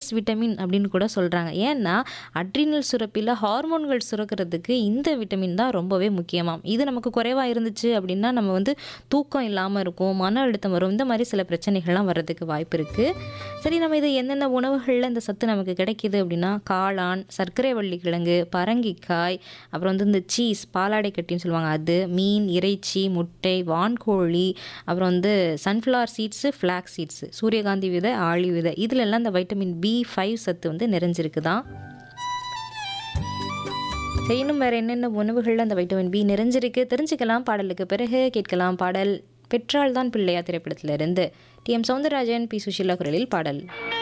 plus vitamin அப்படின்னு கூட சொல்கிறாங்க ஏன்னா அட்ரினல் சுரப்பியில் ஹார்மோன்கள் சுரக்கிறதுக்கு இந்த விட்டமின் தான் ரொம்பவே முக்கியமாம் இது நமக்கு குறைவாக இருந்துச்சு அப்படின்னா நம்ம வந்து தூக்கம் இல்லாமல் இருக்கும் மன அழுத்தம் வரும் இந்த மாதிரி சில பிரச்சனைகள்லாம் வர்றதுக்கு வாய்ப்பு இருக்குது சரி நம்ம இது என்னென்ன உணவுகளில் இந்த சத்து நமக்கு கிடைக்கிது அப்படின்னா காளான் சர்க்கரை வள்ளி கிழங்கு பரங்கிக்காய் அப்புறம் வந்து இந்த சீஸ் பாலாடை கட்டின்னு சொல்லுவாங்க அது மீன் இறைச்சி முட்டை வான்கோழி அப்புறம் வந்து சன்ஃப்ளவர் சீட்ஸு ஃப்ளாக் சீட்ஸு சூரியகாந்தி விதை ஆளி விதை இதுல எல்லாம் இந்த வைட்டமின் பி ஃபைவ் சத்து வந்து நிறைஞ்சிருக்குதான் சரி இன்னும் வேறு என்னென்ன உணவுகளில் அந்த வைட்டமின் பி நிறைஞ்சிருக்கு தெரிஞ்சுக்கலாம் பாடலுக்கு பிறகு கேட்கலாம் பாடல் பெற்றால் தான் பிள்ளையா திரைப்படத்திலிருந்து T M Soundararajan P Susheela குரலில் பாடல்